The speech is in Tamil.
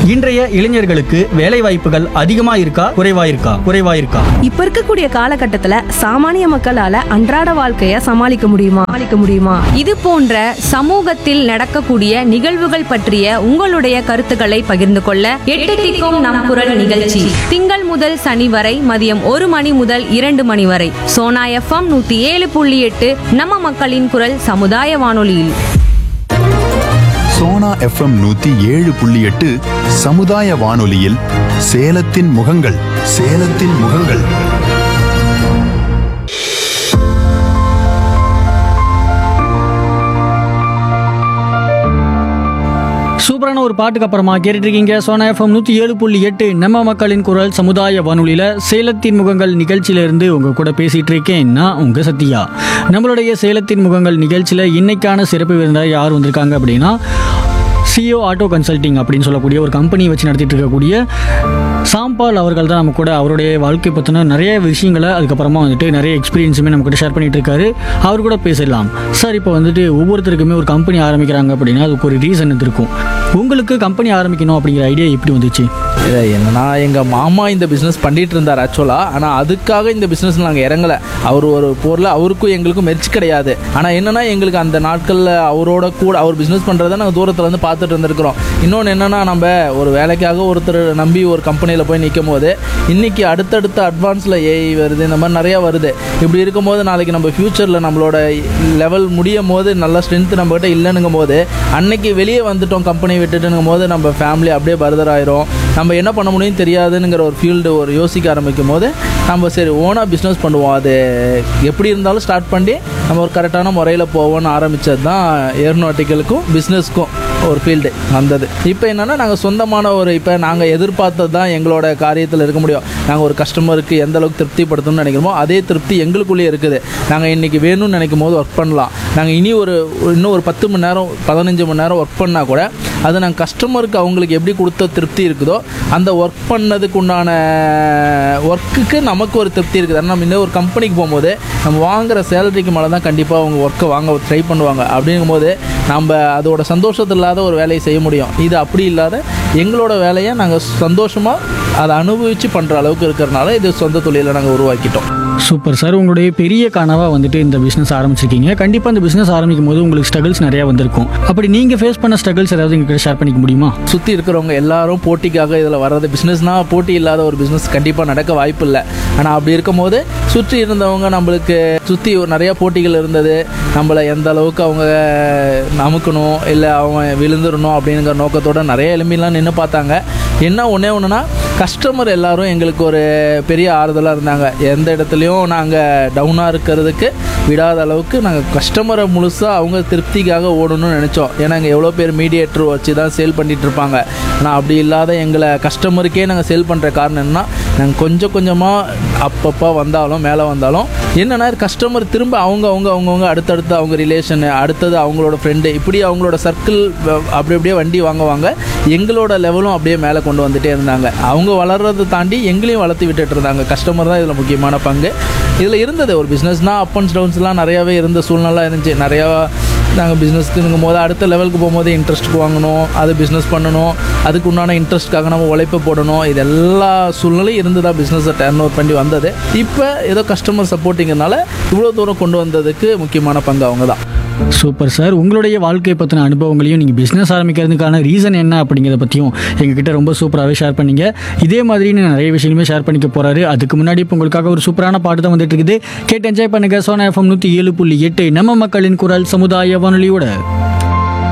இன்றைய இளைஞர்களுக்கு வேலை வாய்ப்புகள் அதிகமா இருக்கா குறைவா இருக்கா குறைவா இருக்கா இப்ப இருக்கக்கூடிய காலகட்டத்துல சாமானிய மக்களால அன்றாட வாழ்க்கைய சமாளிக்க முடியுமா சமாளிக்க முடியுமா இது போன்ற சமூகத்தில் நடக்கக்கூடிய நிகழ்வுகள் பற்றிய உங்களுடைய கருத்துக்களை பகிர்ந்து கொள்ள எட்டு திக்கும் நம் குரல் நிகழ்ச்சி திங்கள் முதல் சனி வரை மதியம் ஒரு மணி முதல் இரண்டு மணி வரை சோனா எஃப்எம் நூத்தி ஏழு புள்ளி எட்டு நம்ம மக்களின் குரல் சமுதாய வானொலியில் சோனா எஃப்எம் நூத்தி ஏழு புள்ளி எட்டு சமுதாய வானொலியில் சேலத்தின் முகங்கள் சேலத்தின் முகங்கள் சூப்பரான ஒரு பாட்டுக்கு அப்புறமா கேட்டுட்டு இருக்கீங்க சோனா எஃப்எம் நூற்றி ஏழு புள்ளி எட்டு நம்ம மக்களின் குரல் சமுதாய வானொலியில் சேலத்தின் முகங்கள் நிகழ்ச்சியிலிருந்து உங்கள் கூட பேசிகிட்டு இருக்கேன் நான் உங்கள் சத்யா நம்மளுடைய சேலத்தின் முகங்கள் நிகழ்ச்சியில் இன்னைக்கான சிறப்பு விருந்தார் யார் வந்திருக்காங்க அப்படின்னா சிஓ ஆட்டோ கன்சல்டிங் அப்படின்னு சொல்லக்கூடிய ஒரு கம்பெனி வச்சு நடத்திட்டு இருக்கக்கூடிய சாம்பால் அவர்கள் தான் நம்ம கூட அவருடைய வாழ்க்கை பற்றின நிறைய விஷயங்களை அதுக்கப்புறமா வந்துட்டு நிறைய எக்ஸ்பீரியன்ஸுமே நம்ம கூட ஷேர் பண்ணிட்டு இருக்காரு அவர் கூட பேசிடலாம் சார் இப்போ வந்துட்டு ஒவ்வொருத்தருக்குமே ஒரு கம்பெனி ஆரம்பிக்கிறாங்க அப்படின்னா அதுக்கு ஒரு ரீசன் இருக்கும் உங்களுக்கு கம்பெனி ஆரம்பிக்கணும் அப்படிங்கிற ஐடியா எப்படி வந்துச்சு இல்லை என்னன்னா எங்கள் மாமா இந்த பிஸ்னஸ் பண்ணிட்டு இருந்தார் ஆக்சுவலாக ஆனால் அதுக்காக இந்த பிஸ்னஸ் நாங்கள் இறங்கலை அவர் ஒரு பொருள் அவருக்கும் எங்களுக்கும் மெர்ச் கிடையாது ஆனால் என்னன்னா எங்களுக்கு அந்த நாட்களில் அவரோட கூட அவர் பிஸ்னஸ் பண்ணுறத நாங்கள் தூரத்தில் இருந்து பார்த்துட்டு இருந்திருக்கிறோம் இன்னொன்று என்னன்னா நம்ம ஒரு வேலைக்காக ஒருத்தர் நம்பி ஒரு கம்பெனியில் போய் நிற்கும் போது இன்னைக்கு அடுத்தடுத்த அட்வான்ஸில் ஏஐ வருது இந்த மாதிரி நிறையா வருது இப்படி இருக்கும்போது நாளைக்கு நம்ம ஃப்யூச்சரில் நம்மளோட லெவல் முடியும் போது நல்ல ஸ்ட்ரென்த் நம்மகிட்ட இல்லைன்னுங்கும் போது அன்னைக்கு வெளியே வந்துட்டோம் கம்பெனி விட்டுட்டுங்கும் போது நம்ம ஃபேமிலி அப்படியே பர்தர் ஆயிரும் நம்ம என்ன பண்ண முடியும் தெரியாதுங்கிற ஒரு ஃபீல்டு ஒரு யோசிக்க ஆரம்பிக்கும் போது நம்ம சரி ஓனாக பிஸ்னஸ் பண்ணுவோம் அது எப்படி இருந்தாலும் ஸ்டார்ட் பண்ணி நம்ம ஒரு கரெக்டான முறையில் போவோம்னு ஆரம்பித்தது தான் ஏரோநாட்டிக்கலுக்கும் பிஸ்னஸ்க்கும் ஒரு ஃபீல்டு வந்தது இப்போ என்னென்னா நாங்கள் சொந்தமான ஒரு இப்போ நாங்கள் எதிர்பார்த்தது தான் எங்களோட காரியத்தில் இருக்க முடியும் நாங்கள் ஒரு கஸ்டமருக்கு எந்த அளவுக்கு திருப்திப்படுத்தணும்னு நினைக்கிறோமோ அதே திருப்தி எங்களுக்குள்ளேயே இருக்குது நாங்கள் இன்றைக்கி வேணும்னு நினைக்கும் போது ஒர்க் பண்ணலாம் நாங்கள் இனி ஒரு ஒரு- இன்னும் ஒரு பத்து மணி நேரம் பதினஞ்சு மணி நேரம் ஒர்க் பண்ணால் கூட அது நாங்கள் கஸ்டமருக்கு அவங்களுக்கு எப்படி கொடுத்த திருப்தி இருக்குதோ அந்த ஒர்க் பண்ணதுக்கு உண்டான ஒர்க்குக்கு நமக்கு ஒரு திருப்தி இருக்குது ஆனால் நம்ம இன்னும் ஒரு கம்பெனிக்கு போகும்போது நம்ம வாங்குற சேலரிக்கு மேலே தான் கண்டிப்பாக அவங்க ஒர்க்கை வாங்க ட்ரை பண்ணுவாங்க அப்படிங்கும்போது நம்ம அதோட சந்தோஷத்து இல்லாத ஒரு வேலையை செய்ய முடியும் இது அப்படி இல்லாத எங்களோட வேலையை நாங்கள் சந்தோஷமாக அதை அனுபவித்து பண்ணுற அளவுக்கு இருக்கிறனால இது சொந்த தொழிலை நாங்கள் உருவாக்கிட்டோம் சூப்பர் சார் உங்களுடைய பெரிய கனவாக வந்துட்டு இந்த பிஸ்னஸ் ஆரம்பிச்சிருக்கீங்க கண்டிப்பாக இந்த பிஸ்னஸ் ஆரம்பிக்கும் போது உங்களுக்கு ஸ்ட்ரகிள்ஸ் நிறையா வந்திருக்கும் அப்படி நீங்கள் ஃபேஸ் பண்ண ஸ்ட்ரகிள்ஸ் ஏதாவது எங்ககிட்ட ஷேர் பண்ணிக்க முடியுமா சுற்றி இருக்கிறவங்க எல்லாரும் போட்டிக்காக இதில் வர்றது பிஸ்னஸ்னால் போட்டி இல்லாத ஒரு பிஸ்னஸ் கண்டிப்பாக நடக்க வாய்ப்பு இல்லை ஆனால் அப்படி இருக்கும்போது சுற்றி இருந்தவங்க நம்மளுக்கு சுற்றி நிறையா போட்டிகள் இருந்தது நம்மளை எந்த அளவுக்கு அவங்க நமுக்கணும் இல்லை அவன் விழுந்துடணும் அப்படிங்கிற நோக்கத்தோட நிறைய எலும்பிலாம் நின்று பார்த்தாங்க என்ன ஒன்றே ஒன்றுனா கஸ்டமர் எல்லாரும் எங்களுக்கு ஒரு பெரிய ஆறுதலாக இருந்தாங்க எந்த இடத்துலையும் நாங்கள் டவுனாக இருக்கிறதுக்கு விடாத அளவுக்கு நாங்கள் கஸ்டமரை முழுசாக அவங்க திருப்திக்காக ஓடணும்னு நினச்சோம் ஏன்னா இங்கே எவ்வளோ பேர் மீடியேட்டர் வச்சு தான் சேல் பண்ணிட்டு இருப்பாங்க ஆனால் அப்படி இல்லாத எங்களை கஸ்டமருக்கே நாங்கள் சேல் பண்ணுற காரணம் என்னன்னா நாங்கள் கொஞ்சம் கொஞ்சமாக அப்பப்போ வந்தாலும் மேலே வந்தாலும் என்னன்னா கஸ்டமர் திரும்ப அவங்க அவங்க அவங்கவுங்க அடுத்தடுத்து அவங்க ரிலேஷனு அடுத்தது அவங்களோட ஃப்ரெண்டு இப்படி அவங்களோட சர்க்கிள் அப்படி அப்படியே வண்டி வாங்குவாங்க எங்களோட லெவலும் அப்படியே மேலே கொண்டு வந்துட்டே இருந்தாங்க அவங்க வளர்றதை தாண்டி எங்களையும் வளர்த்து விட்டுட்டு இருந்தாங்க கஸ்டமர் தான் இதில் முக்கியமான பங்கு இதில் இருந்தது ஒரு பிஸ்னஸ்னால் அப் அண்ட் டவுன்ஸ்லாம் நிறையாவே இருந்த சூழ்நிலை இருந்துச்சு நிறையா நாங்கள் பிஸ்னஸ்க்குங்கும் போது அடுத்த லெவலுக்கு போகும்போது இன்ட்ரெஸ்ட்டுக்கு வாங்கணும் அது பிஸ்னஸ் பண்ணணும் அதுக்கு உண்டான இன்ட்ரெஸ்ட்காக நம்ம உழைப்பு போடணும் இது எல்லா சூழ்நிலையும் இருந்து தான் பிஸ்னஸை டர்ன் ஓவர் பண்ணி வந்தது இப்போ ஏதோ கஸ்டமர் சப்போர்ட்டிங்கிறனால இவ்வளோ தூரம் கொண்டு வந்ததுக்கு முக்கியமான பங்கு அவங்க தான் சூப்பர் சார் உங்களுடைய வாழ்க்கை பற்றின அனுபவங்களையும் நீங்கள் பிஸ்னஸ் ஆரம்பிக்கிறதுக்கான ரீசன் என்ன அப்படிங்கிறத பற்றியும் எங்ககிட்ட ரொம்ப சூப்பராகவே ஷேர் பண்ணீங்க இதே மாதிரி நீங்க நிறைய விஷயங்களுமே ஷேர் பண்ணிக்க போறாரு அதுக்கு முன்னாடி இப்போ உங்களுக்காக ஒரு சூப்பரான பாட்டு தான் வந்துட்டு இருக்குது கேட்டு என்ஜாய் பண்ணுங்க சோனா எஃப்எம் நூற்றி ஏழு புள்ளி எட்டு நம்ம மக்களின் குரல் சமுதாய வானொலியோட